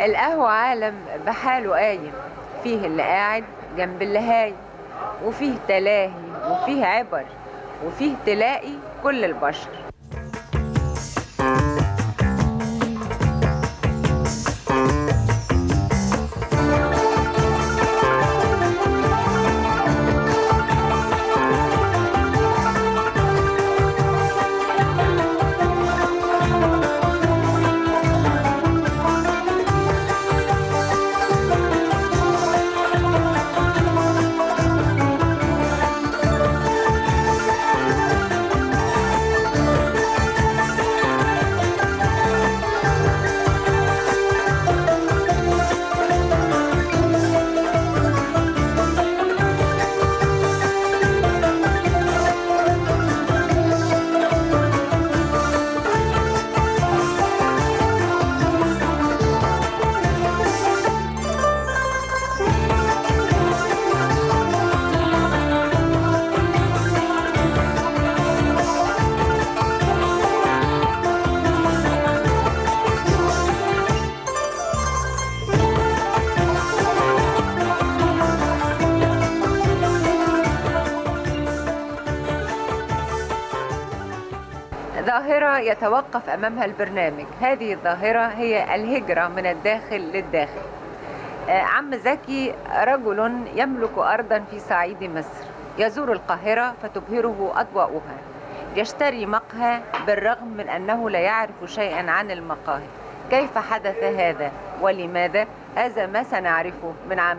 القهوة عالم بحاله قايم فيه اللي قاعد جنب اللي هاي وفيه تلاهي وفيه عبر وفيه تلاقي كل البشر ظاهرة يتوقف أمامها البرنامج هذه الظاهرة هي الهجرة من الداخل للداخل آه، عم زكي رجل يملك أرضا في صعيد مصر يزور القاهرة فتبهره أضواؤها يشتري مقهى بالرغم من أنه لا يعرف شيئا عن المقاهي كيف حدث هذا ولماذا هذا ما سنعرفه من عم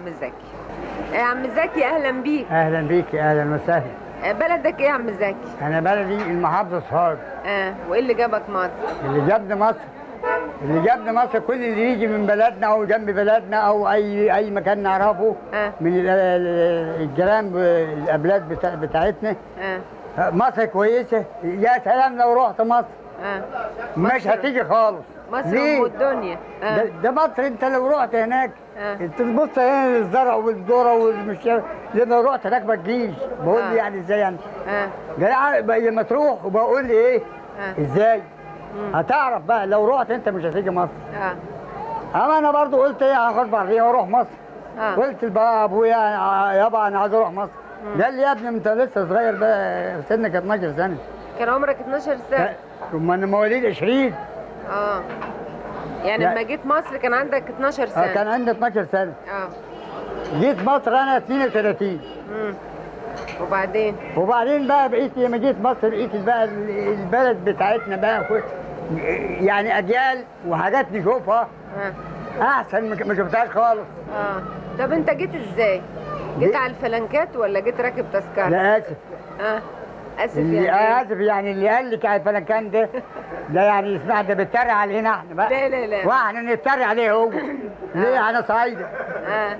زكي آه، عم زكي أهلا بيك اهلا بيك اهلا وسهلا آه، بلدك إيه يا عم زكي انا بلدي المحافظه صهاج آه وإيه اللي جابك مصر اللي جابني مصر اللي جابني مصر كل اللي يجي من بلدنا او جنب بلدنا او اي اي مكان نعرفه آه. من ال- ال- الجيران ب- الابلاد بتاع بتاعتنا آه مصر كويسه يا سلام لو رحت مصر آه مش مصر- هتيجي خالص مصر ليه؟ ام الدنيا ده, آه. ده مصر انت لو رحت هناك آه. انت تبص هنا للزرع والذره والمش لما رحت هناك ما تجيش بقول آه. لي يعني ازاي يعني آه. جاي بقى لما تروح وبقول لي ايه آه. ازاي مم. هتعرف بقى لو رحت انت مش هتيجي مصر اه اما انا برضو قلت ايه هاخد بعضيه واروح مصر اه قلت بقى ابويا يابا انا عايز اروح مصر قال لي يا ابني انت لسه صغير بقى سنك 12 سنه كان عمرك 12 سنه ثم انا مواليد 20 اه يعني لا. لما جيت مصر كان عندك 12 آه، سنه كان عندي 12 سنه اه جيت مصر انا 32 امم وبعدين وبعدين بقى بقيت لما جيت مصر لقيت بقى البلد بتاعتنا بقى كل- يعني اجيال وحاجات نشوفها اه احسن ما ما شفتهاش خالص اه طب انت جيت ازاي جيت جيت- على الفلنكات ولا جيت راكب تذكره لا اسف اه اسف اللي يعني إيه؟ اسف يعني اللي قال لك على الفلكان ده ده يعني اسمع ده بيتريق علينا احنا بقى لا لا لا واحنا نتريق عليه هو ليه انا صعيدة اه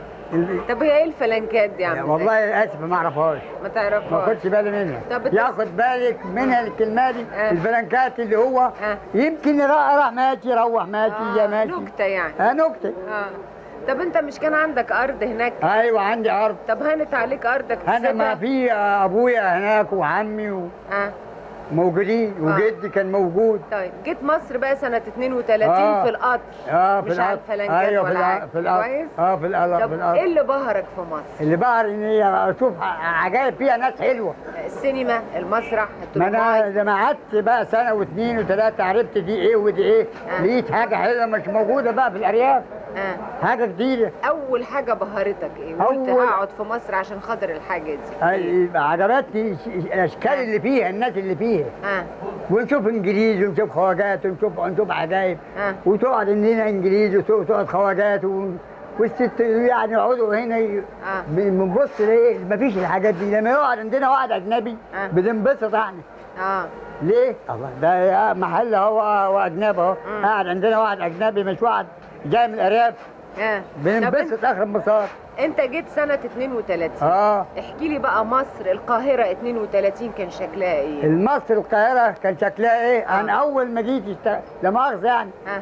طب هي ايه الفلنكات دي يا عم والله اسف ما اعرفهاش ما ما تعرفهاش خدش بالي منها طب بت- ياخد بالك منها الكلمه دي آه. الفلنكات اللي هو آه. يمكن راح راح ماشي روح ماشي يا آه ماشي نكته يعني اه نكته اه طب انت مش كان عندك ارض هناك ايوه عندي ارض طب هانت عليك ارضك انا ما تسيبها؟ في ابويا هناك وعمي اه موجودين آه. وجدي كان موجود طيب جيت مصر بقى سنة 32 آه. في القطر اه في مش على القطر. الفلنكات ايوه في ولا القطر حاجة. في القطر كويس؟ اه في القطر في طب القطر ايه اللي بهرك في مصر؟ اللي بقر ان هي اشوف عجائب فيها ناس حلوه السينما المسرح ما انا التلفزيون لما قعدت بقى سنه واثنين وثلاثه عرفت دي ايه ودي ايه آه. لقيت حاجه حلوه مش موجوده بقى في الارياف آه. حاجه جديده اول حاجة بهرتك ايه؟ قلت أول- هقعد في مصر عشان خاطر الحاجة دي أي- عجبتني ش- الاشكال اللي فيها الناس اللي فيها اه ونشوف انجليزي ونشوف خواجات ونشوف ونشوف عجائب آه. وتقعد عندنا انجليزي وت- وتقعد خواجات و... والست يعني يقعدوا هنا ي... آه. بنبص ليه مفيش الحاجات دي لما يقعد عندنا واحد اجنبي آه. بننبسط احنا اه ليه؟ الله ده يا محل اهو واجنبي اهو مم. قاعد عندنا واحد اجنبي مش واحد جاي من الارياف اه طب بننبسط اخر انبساط انت جيت سنة 32 اه احكي لي بقى مصر القاهرة 32 كان شكلها ايه؟ المصر القاهره كان شكلها ايه؟ انا اول ما جيت اشت... لا مؤاخذه يعني اه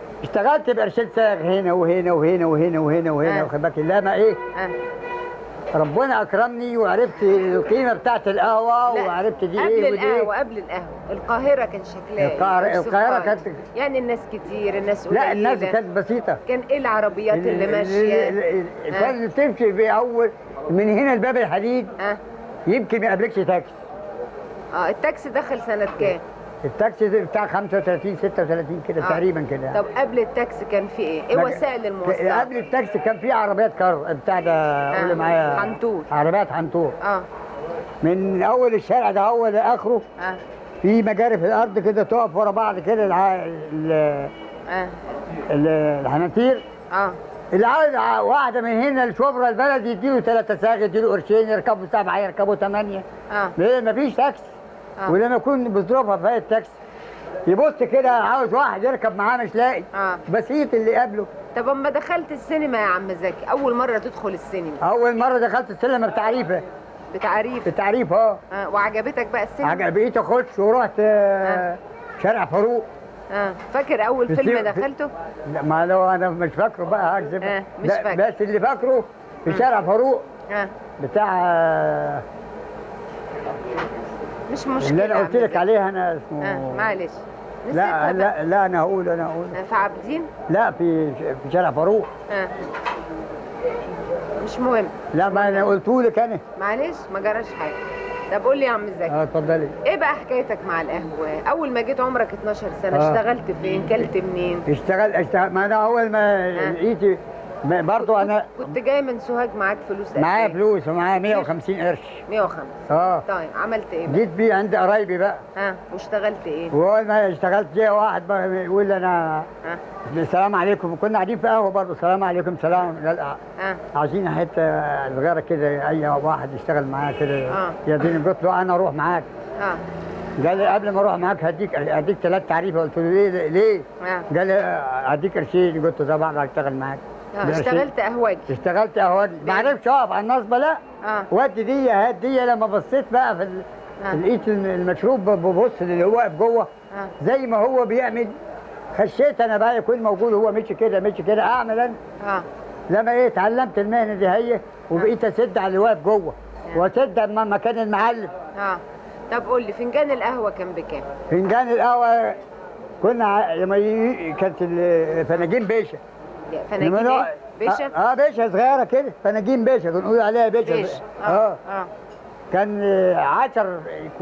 اشتغلت بارشاد ساغ هنا وهنا وهنا وهنا وهنا وهنا آه. واخد بالك لا ما ايه اه ربنا اكرمني وعرفت القيمه بتاعت القهوه لا، وعرفت دي قبل ايه ودي ايه القهوة قبل القهوة القاهرة كان شكلها إيه؟ القاهرة- القاهرة اوصفها كانت- لي. يعني الناس كتير الناس قليلة لا الناس كانت بسيطه كان ايه العربيات اللي ماشية ال- ال- ها؟ كانت تمشي باول من هنا لباب الحديد اه يمكن ما يقابلكش تاكسي اه التاكسي دخل سنة كام؟ التاكسي ده بتاع 35 36 كده آه. تقريبا كده طب قبل التاكسي كان في ايه؟ ايه ما- وسائل المواصلات؟ قبل التاكسي كان في عربيات كار بتاع ده قول معايا حنطور. عربيات حنطور اه من اول الشارع ده هو لاخره اه في مجاري في الارض كده تقف ورا بعض كده الع... ال... اه ال... الحناطير اه اللي عاوز ع- واحده من هنا لشبرا البلد يديله ثلاثة ساغ يديله قرشين يركبوا سبعه يركبوا ثمانيه اه ليه مفيش تاكسي آه. ولما يكون بظروفها في التاكسي يبص كده عاوز واحد يركب معاه مش لاقي اه بسيط اللي قبله طب اما دخلت السينما يا عم زكي اول مرة تدخل السينما اول مره دخلت السينما بتعريفه بتعريف بتعريف اه آه. وعجبتك بقى السينما؟ عجب- بقيت اخش ورحت آه، شارع فاروق اه فاكر اول في فيلم السينما- في- دخلته؟ لا ما لو انا مش فاكره بقى هكذب آه، مش لا، فاكر. بس اللي فاكره في شارع فاروق اه بتاع آه، مش مشكلة اللي انا يا قلت عم لك زكي. عليه انا اسمه اه معلش لا نسيتها بقى. لا لا انا هقول انا هقول آه، في عابدين؟ لا في في شارع فاروق اه مش مهم لا ما انا قلته لك انا معلش ما جراش حاجة طب قول لي يا عم زكي اه اتفضلي ايه بقى حكايتك مع القهوة؟ أول ما جيت عمرك 12 سنة آه. اشتغلت فين؟ كلت منين؟ اشتغل اشتغل ما انا اول ما آه. لقيتي ما- برضو انا كنت جاي من سوهاج معاك فلوس قد معايا إيه؟ فلوس ومعايا 150 قرش 105 اه طيب عملت ايه بقى؟ جيت بيه عند قرايبي بقى ها واشتغلت ايه؟ واول ما اشتغلت جه واحد بقى يقول لي انا ها السلام عليكم كنا قاعدين في قهوه برضه السلام عليكم سلام قال ها عايزين حته صغيره كده اي واحد يشتغل معايا كده آه. يديني قلت له انا اروح معاك ها قال لي قبل ما اروح معاك هديك هديك ثلاث تعريفه قلت له ليه ليه؟ ها قال لي هديك قرشين قلت له طبعا هشتغل معاك ها قرشين. اشتغلت قهوجي اشتغلت قهوجي ما عرفتش اقف على النصبه لا اه ودي دي هات دي لما بصيت بقى في ال- آه. لقيت المشروب ببص اللي هو واقف جوه اه زي ما هو بيعمل خشيت انا بقى يكون موجود هو مشي كده مشي كده اعمل انا اه لما ايه اتعلمت المهنه دي هي وبقيت اسد على اللي واقف جوه آه. واسد على مكان المعلم اه طب قول لي فنجان القهوة كان بكام؟ فنجان القهوه كنا ع- لما ي- كانت الفناجين بيشه فناجين لما ايه؟ باشا؟ اه, آه بيشه صغيره كده فناجين بيشه بنقول عليها بيشه بيش اه, اه اه كان آه، عشر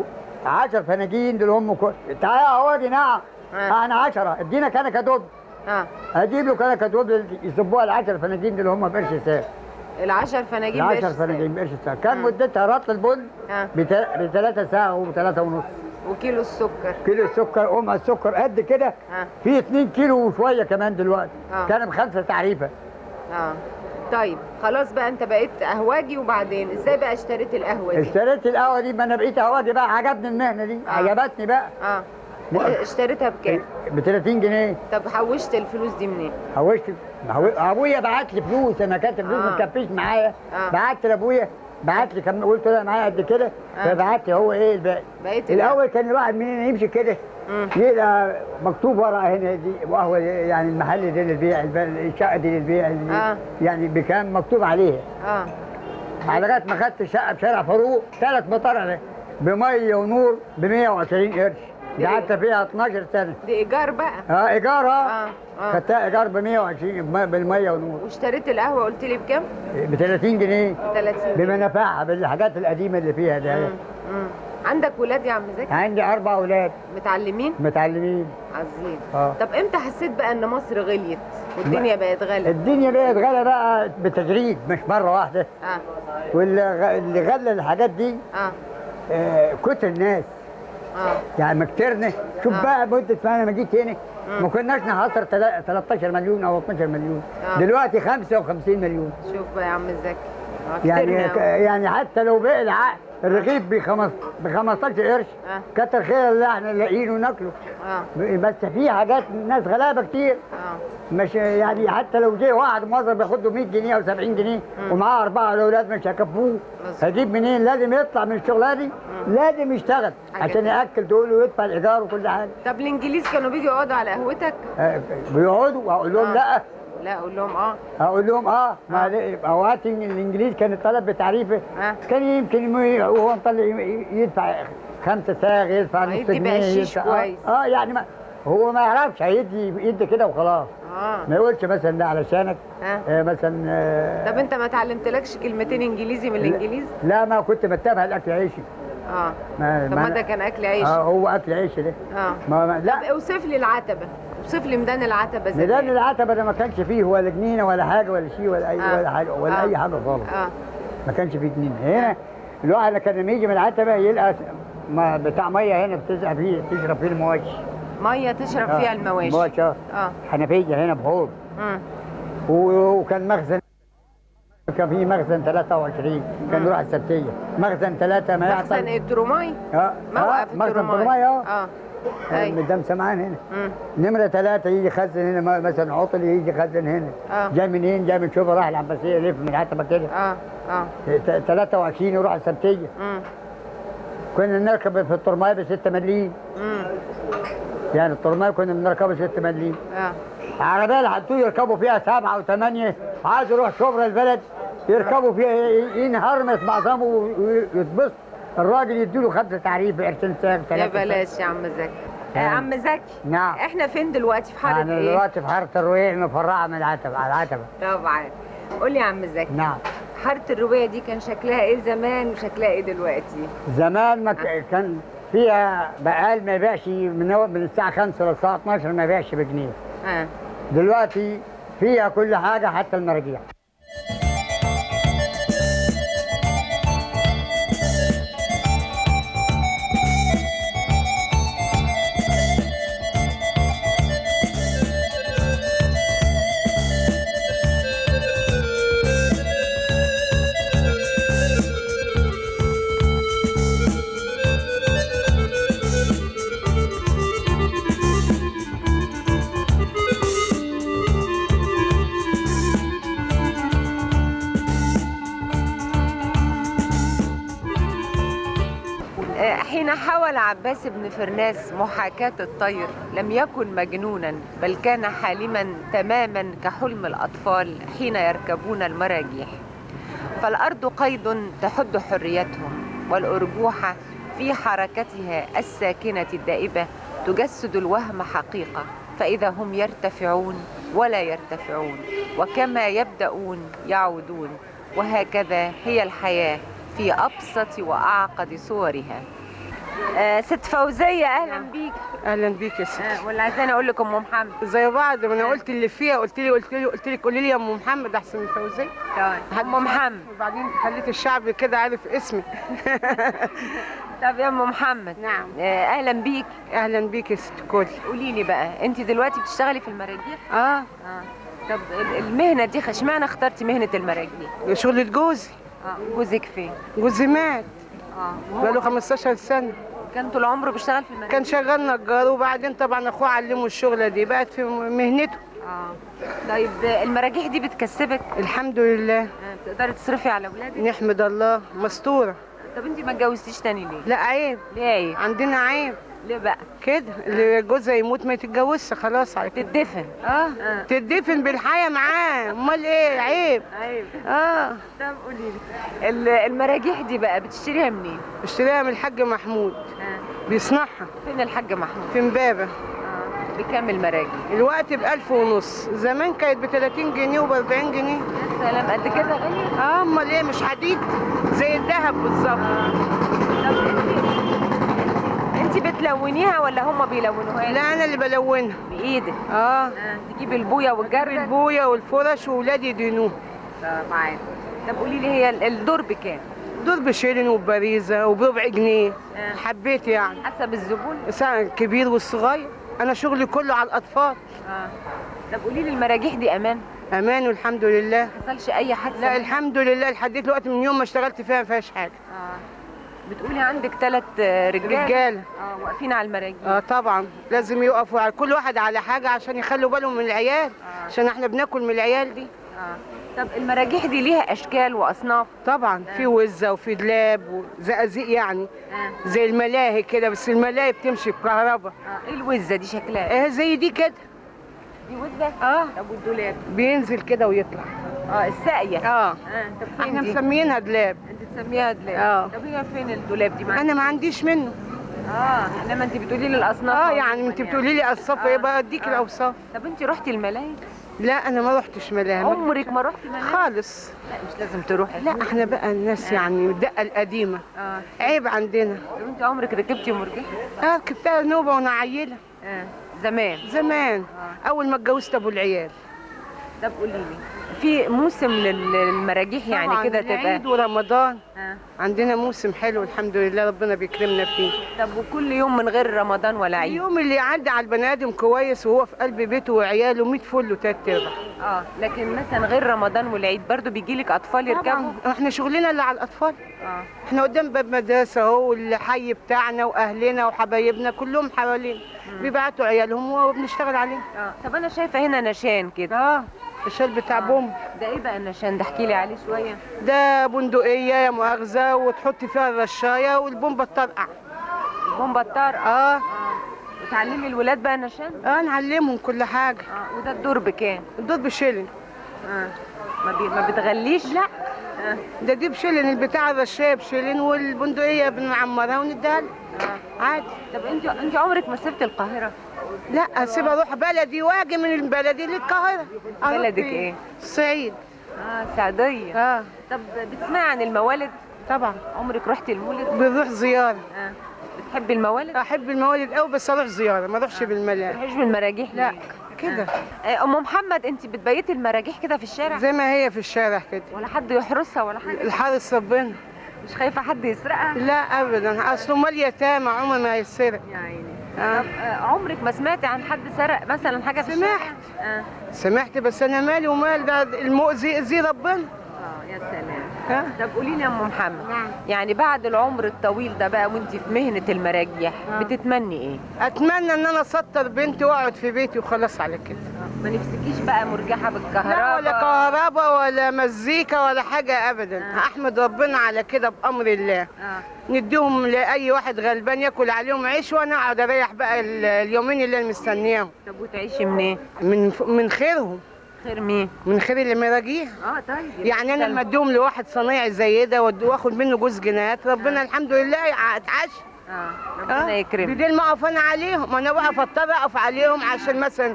عشر فناجين دول هم كو... تعالى اهو نعم آه. انا عشرة ادينا كنكه دب اه هجيب له كنكه دب يصبوها العشر فناجين دول هم بقرش ساعه العشر فناجين العشر بقرش فناجين بقرش ساعه كان آه. مدتها رطل البن اه بثلاثة ساعة وثلاثة ونص وكيلو السكر كيلو السكر أم السكر قد كده اه في 2 كيلو وشوية كمان دلوقتي آه. كان بخمسة تعريفة اه طيب خلاص بقى انت بقيت قهواجي وبعدين ازاي بقى اشتريت القهوة دي؟ اشتريت القهوة دي ما أنا بقيت قهوجي بقى عجبني المهنة دي آه. عجبتني بقى اه و- اشتريتها بكام؟ ب 30 جنيه طب حوشت الفلوس دي منين؟ حوشت حو- ابويا بعت لي فلوس انا كانت فلوس ما آه. تكفيش معايا آه. بعت لابويا بعت لي كم قلت له أنا معايا قد كده آه. فبعت لي هو ايه الباقي بقيت الاول كان الواحد مننا يمشي كده مم. يلقى مكتوب ورا هنا دي وهو يعني المحل ده للبيع الب- الشقه دي للبيع آه. يعني بكام مكتوب عليها اه على لغايه ما خدت الشقه بشارع فاروق ثلاث مطار بميه ونور ب 120 قرش قعدت فيها 12 سنه دي ايجار بقى اه ايجار اه اه اه خدتها ايجار ب 120 بم- بالميه ونور واشتريت القهوة قلت لي بكام؟ ب 30 جنيه 30 بمنافعها بالحاجات القديمه اللي فيها ده مم. مم. عندك ولاد يا عم زكي؟ عندي اربع اولاد متعلمين؟ متعلمين عظيم اه طب امتى حسيت بقى ان مصر غليت والدنيا بقت غلا؟ الدنيا بقت غلا بقى بالتدريج مش مره واحده اه واللي غ- اللي غلى الحاجات دي اه آه، كتر الناس اه يعني ما كترنا شوف آه. بقى مده ما انا ما جيت هنا مم. ما كناش نحصر تلا- 13 مليون او 12 مليون آه. دلوقتي 55 مليون شوف بقى يا عم زكي آه، يعني كترنا ك- أهو. يعني حتى لو بقى العقل الرغيف ب 15 قرش آه. كتر خير اللي احنا لاقيينه ناكله اه بس في حاجات ناس غلابه كتير اه مش يعني حتى لو جه واحد موظف بياخد له 100 جنيه او 70 جنيه ومعاه اربعه اولاد مش هيكفوه مظبوط. هيجيب منين لازم يطلع من الشغلانه دي لازم يشتغل حاجة عشان كده. ياكل دول ويدفع الايجار وكل حاجه طب الانجليز كانوا بيجوا يقعدوا على قهوتك؟ آه، بيقعدوا واقول لهم آه. لا لا اقول لهم اه اقول لهم اه ما آه. ليه- اوقات الانجليز كان الطلب بتعريفه آه. كان يمكن يم- وهو مطلع ي- يدفع خمسة ساغ يدفع نص هيدي جنيه بقشيش يدفع- كويس. اه, آه يعني ما هو ما يعرفش هيدي يدي كده وخلاص اه ما يقولش مثلا ده علشانك آه. آه مثلا آه طب انت ما تعلمتلكش كلمتين انجليزي من الانجليز لا ما كنت بتابع الاكل عيشي اه ما طب ما ده كان اكل عيش اه هو اكل عيش ده اه ما ما لا طب اوصف لي العتبه اوصف لي ميدان العتبه زمان ميدان العتبه ده ما كانش فيه ولا جنينه ولا حاجه ولا شيء ولا اي آه. ولا حاجه ولا آه. اي حاجه خالص اه ما كانش فيه جنينه هنا الواحد كان لما يجي من العتبه يلقى ما بتاع ميه هنا بتزرع فيه تشرب فيه المواشي ميه تشرب آه. فيها المواشي مواشي اه اه حنفيه هنا بحوض مم. و- وكان مخزن كان في مخزن 23 كان يروح السبتيه مخزن ثلاثه ما مخزن يعطل التروماي اه موقف آه، مخزن التروماي طرماي اه اه أي. مدام سمعان هنا مم. نمرة ثلاثة يجي يخزن هنا م- مثلا عطل يجي يخزن هنا آه. جاي منين جاي من شبرا راح العباسية يلف من العتبة كده اه اه ت- 23 يروح السبتية مم. كنا نركب في الطرماية ب 6 مليم مم. يعني الطرماية كنا بنركبها 6 مليم اه عربية لحدتو يركبوا فيها سبعة وثمانية عايز يروح شبرا البلد يركبوا فيها ي- ينهرمس معظمه ويتبسط الراجل يديله خمسة تعريف قرشين ساق يا ثلاثة ساق. بلاش يا عم زكي آه نعم. عم زكي نعم احنا فين دلوقتي في حاره يعني ايه دلوقتي في حارة الرويع مفرعة من العتبة على العتبة طبعا قول لي يا عم زكي نعم حاره الروايه دي كان شكلها ايه زمان وشكلها ايه دلوقتي زمان ما ك- كان فيها بقال ما يبيعش من هو- من الساعة 5 للساعة 12 ما يبيعش بجنيه اه دلوقتي فيها كل حاجة حتى المراجيح آه، حين حاول عباس بن فرناس محاكاة الطير لم يكن مجنونا بل كان حالما تماما كحلم الأطفال حين يركبون المراجيح فالأرض قيد تحد حريتهم والأرجوحة في حركتها الساكنة الدائبة تجسد الوهم حقيقة فإذا هم يرتفعون ولا يرتفعون وكما يبدأون يعودون وهكذا هي الحياة في أبسط وأعقد صورها آه ست فوزية أهلا بيك اهلا بيك يا ستي آه ولا عايزاني أقول لكم أم محمد زي بعض ما انا قلت اللي فيها قلت لي قلت لي قلت لك قولي لي يا ام محمد احسن من فوزيه طيب أم محمد وبعدين خليت الشعب كده عارف اسمي طب يا أم محمد نعم آه أهلا بيك اهلا بيك يا ست كولي قولي لي بقى أنت دلوقتي بتشتغلي في المراجيح؟ اه آه. طب ال- المهنة دي اشمعنى اخترتي مهنة المراجيح؟ شغلة جوزي اه جوزك فين؟ جوزي مات اه بقاله 15 سنه كان طول عمره بيشتغل في المراجيح؟ كان شغال نجار وبعدين طبعا اخوه علمه الشغله دي بقت في مهنته اه طيب آه، المراجيح دي بتكسبك الحمد لله آه، بتقدري تصرفي على اولادك؟ نحمد الله مستوره طب انت ما اتجوزتيش تاني ليه؟ لا عيب ليه ايه؟ عندنا عيب ليه بقى؟ كده اللي جوزها يموت ما يتجوزش خلاص على كده تدفن اه آه. تدفن بالحياه معاه امال ايه عيب عيب اه طب قولي لي ال- المراجيح دي بقى بتشتريها منين؟ اشتريها من الحاج محمود آه. بيصنعها فين الحاج محمود؟ في امبابه آه. بكام المراجيح؟ الوقت بألف ونص زمان كانت ب 30 جنيه وب 40 جنيه يا سلام قد كده غالية؟ اه امال ايه مش حديد زي الذهب بالظبط طب انت بتلونيها ولا هم بيلونوها لك؟ لا انا اللي بلونها بايدك اه آه. تجيبي البويه والجردل البويه والفرش واولادي يدينوها آه، معاك طب قولي لي هي ال- الدور بكام؟ دول بشيلن وبريزه وبربع جنيه آه. حبيت يعني حسب الزبون ساعة الكبير والصغير انا شغلي كله على الاطفال اه طب قولي لي المراجيح دي امان؟ امان والحمد لله ما حصلش اي حادثه لا الحمد لله لحد دلوقتي من يوم ما اشتغلت فيها ما فيهاش حاجه اه بتقولي عندك ثلاث رجاله رجاله اه واقفين على المراجيح اه طبعا لازم يقفوا على كل واحد على حاجه عشان يخلوا بالهم من العيال آه. عشان احنا بناكل من العيال دي اه طب المراجيح دي ليها اشكال واصناف طبعا في وزه وفي دلاب وزقازيق يعني اه زي الملاهي كده بس الملاهي بتمشي بكهرباء اه ايه الوزه دي شكلها اه زي دي كده دي وزة اه طب والدولاب بينزل كده ويطلع اه الساقية اه اه طب فين احنا دي؟ مسميينها دلاب انت تسميها دولاب آه. طب هي فين الدولاب دي معاك؟ انا ما عنديش منه اه انما انت بتقولي لي الاصناف اه موجودة يعني انت بتقولي لي اوصاف ايه بقى اديك آه. الاوصاف طب انت رحتي الملاهي لا انا ما رحتش ملاهي عمرك ما رحتي ملاهي خالص لا مش لازم تروحي لا احنا بقى الناس يعني الدقه القديمه اه عيب عندنا طب انت عمرك ركبتي مرجحة اه ركبتها نوبه وانا عيله اه زمان زمان اول ما اتجوزت ابو العيال طب قولي لي في موسم لل- للمراجيح يعني طبعاً كده العيد تبقى ورمضان آه. عندنا موسم حلو الحمد لله ربنا بيكرمنا فيه طب وكل يوم من غير رمضان ولا عيد اليوم اللي يعدي على البني ادم كويس وهو في قلب بيته وعياله 100 فل وتلات ارباع اه لكن مثلا غير رمضان والعيد برضو بيجي لك اطفال يركبوا طبعا احنا شغلنا اللي على الاطفال اه احنا قدام باب مدرسه اهو والحي بتاعنا واهلنا وحبايبنا كلهم حوالينا بيبعتوا عيالهم وبنشتغل عليهم اه طب انا شايفه هنا نشان كده اه الشال بتاع بومب ده ايه بقى النشان ده احكي لي عليه شويه ده بندقيه يا مؤاخذه وتحطي فيها الرشايه والبومبه تطرقع البومبه الطارقه اه اه وتعلمي الولاد بقى نشان اه نعلمهم كل حاجه اه وده الدور بكام الدور بشيلن اه ما, بي... ما بتغليش لا اه ده دي بشيلن البتاع الرشايه بشيلن والبندقيه بنعمرها ونديها لها. اه عادي طب انت انت عمرك ما سبت القاهره لا اسيب اروح بلدي واجي من البلدي للقاهره أروح بلدك فين؟ إيه؟ الصعيد اه السعوديه اه طب بتسمعي عن الموالد طبعا عمرك رحتي المولد بنروح زياره اه بتحبي الموالد احب الموالد قوي بس اروح زياره ما اروحش بالملاهي تروحيش بالمراجيح لا ليه؟ كده آه، ام محمد انت بتبيتي المراجيح كده في الشارع زي ما هي في الشارع كده ولا حد يحرسها ولا حاجه الحارس ربنا مش خايفه حد يسرقها لا ابدا اصله مال يتامى عمر ما يسرق يا عيني آه. طب آه، عمرك ما سمعتي عن حد سرق مثلا حاجه في سمعت. الشارع؟ اه سمعت بس انا مالي ومال ده المؤذي اذي ربنا اه يا سلام ها طب قولي لي يا ام محمد نعم. يعني بعد العمر الطويل ده بقى وانت في مهنه المراجيح بتتمني ايه؟ اتمنى ان انا اسطر بنتي واقعد في بيتي وخلاص على كده ما نفسكيش بقى مرجحه لا بالكهرباء ولا كهرباء ولا مزيكا ولا حاجه ابدا احمد ربنا على كده بامر الله اه نديهم لاي واحد غلبان ياكل عليهم عيش وانا اقعد اريح بقى ال- اليومين اللي انا مستنياهم طب وتعيشي منين؟ من ف- من خيرهم خير مين؟ من خير اللي مراجيح اه طيب يعني انا لما اديهم لواحد صنايعي زي ده وأد- واخد منه جوز جنيهات ربنا الحمد لله اتعشى اه ربنا يكرمك بدل ما اقف انا عليهم انا بقف اضطر اقف عليهم عشان مثلا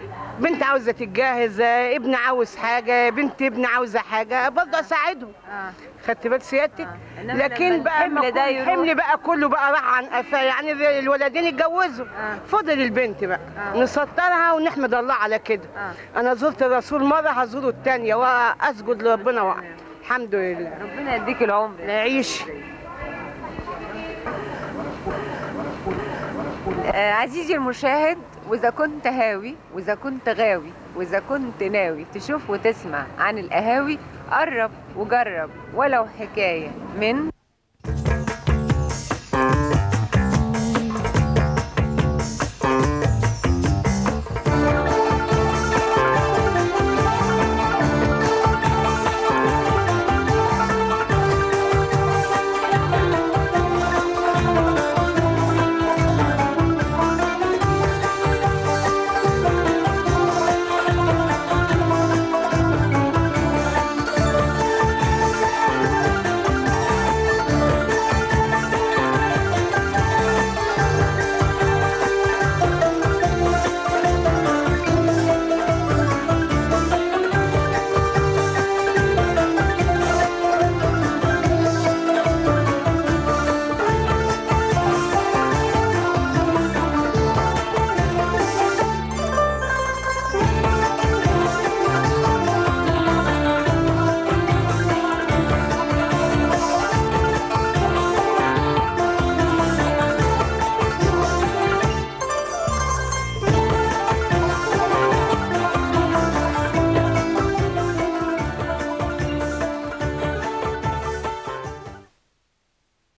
بنت عاوزه تتجهز آه، ابن عاوز حاجه بنت ابن عاوزه حاجه برضه اساعدهم اه خدت بال سيادتك آه. إنما لما لكن بقى الحمل ما ده كل- يروح- الحمل بقى كله بقى راح عن قفاه يعني ال- الولدين اتجوزوا آه. فضل البنت بقى آه. نسطرها ونحمد الله على كده آه. انا زرت الرسول مره هزوره الثانيه واسجد لربنا وقت الحمد لله ربنا يديك العمر نعيش آه عزيزي المشاهد وإذا كنت هاوي وإذا كنت غاوي وإذا كنت ناوي تشوف وتسمع عن القهاوي قرب وجرب ولو حكاية من